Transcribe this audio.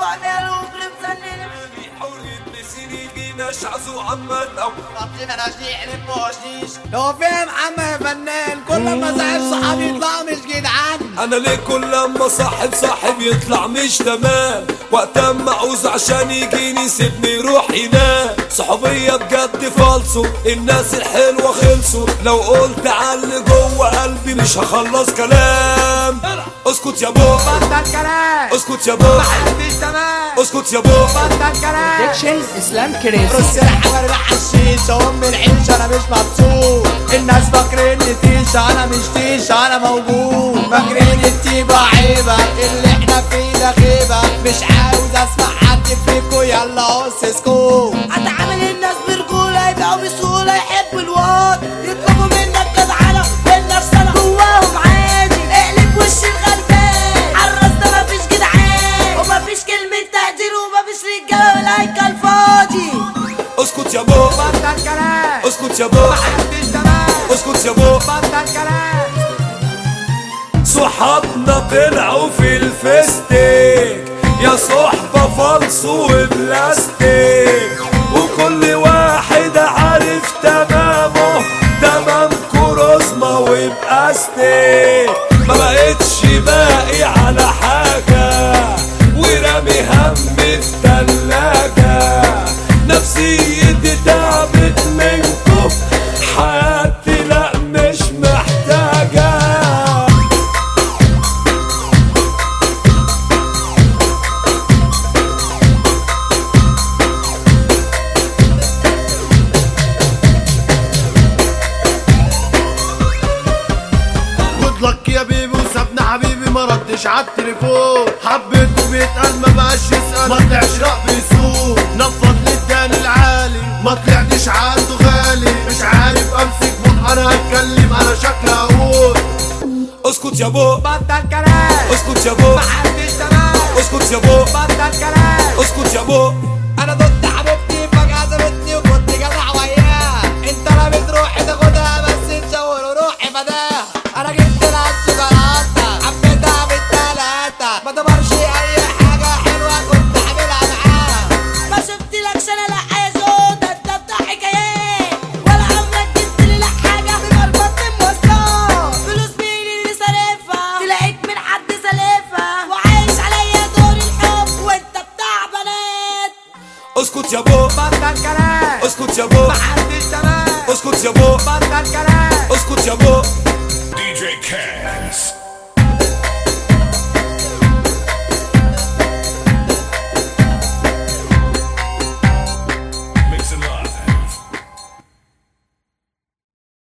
بعمل وقلب سنين نشعز وعمال او ربنا رجيع لبوشنيش لو فهم عم فنان كل ما صاحب صحابي يطلع مش جدعان انا ليه كل لما صاحب صاحب يطلع مش تمام وقت ما اعوز عشان يجيني سيبني روح ينام صحوبية بجد فالصو الناس الحلوة خلصوا لو قلت على جوه قلبي مش هخلص كلام اسكت يا بو بطل كلام اسكت يا بو محدش تمام اسكت يا بو بطل كلام ديكشن اسلام كريس رص الحجر الحشيشة وام العيش انا مش مبسوط الناس فاكريني تيشة انا مش تيشة انا موجود فاكرين التيبة عيبة اللي احنا فيه ده غيبة مش عاوز اسمع حد فيكو يلا قص سكوت هتعامل الناس برجولة يبقوا بسهولة يحبوا الواد يطلبوا منك جدعنة والنفسنة جواهم عادي اقلب وش الغلبان عالراس ده مفيش جدعان ومفيش كلمة تقدير ومفيش رجالة والهيكل فاضي اسكت يا بو بطل كلام اسكت يا بو محدش تمام اسكت يا بو بطل كلام صحابنا طلعوا في الفستيك يا صحبة فالصو وبلاستيك وكل واحد عارف تمامه تمام كروزما وبأستيك ما بقتش باقي على حاجة ورامي هم في تلاجة نفسيتي تعبت منكم حياتي لا مش محتاجة جود لك يا بيبي وسابنا حبيبي ما ردش على التليفون حبيته بيتقال ما بقاش يسأل ما طلعش رأب يسوق نفض للتاني العالي ما طلعتش عنده غالي مش عارف امسك بق انا هتكلم انا شكلي هقول اسكت يا بو بطل كلام اسكت يا بو محدش تمام اسكت يا بو بطل كلام اسكت يا بو انا ضد حبيبتي فجأة سابتني وكنت جدع وياها انت لا بتروحي تاخدها بس تشاور وروحي فداها انا جبت لها الشوكولاتة حبيتها بالتلاتة ما تمرش اي حاجة حلوة كنت عاملها معاها ما شفتلكش انا لا يا زود انت بتاع حكايات ولا عمرك جبت لي لا حاجه مربط مواصلات فلوس مين اللي صارفها تلاقيك من حد سالفها وعايش عليا دور الحب وانت بتاع بنات اسكت يا بو بطل كلام اسكت يا بو محدش تمام اسكت يا بو بطل كلام اسكت يا بو DJ Cass.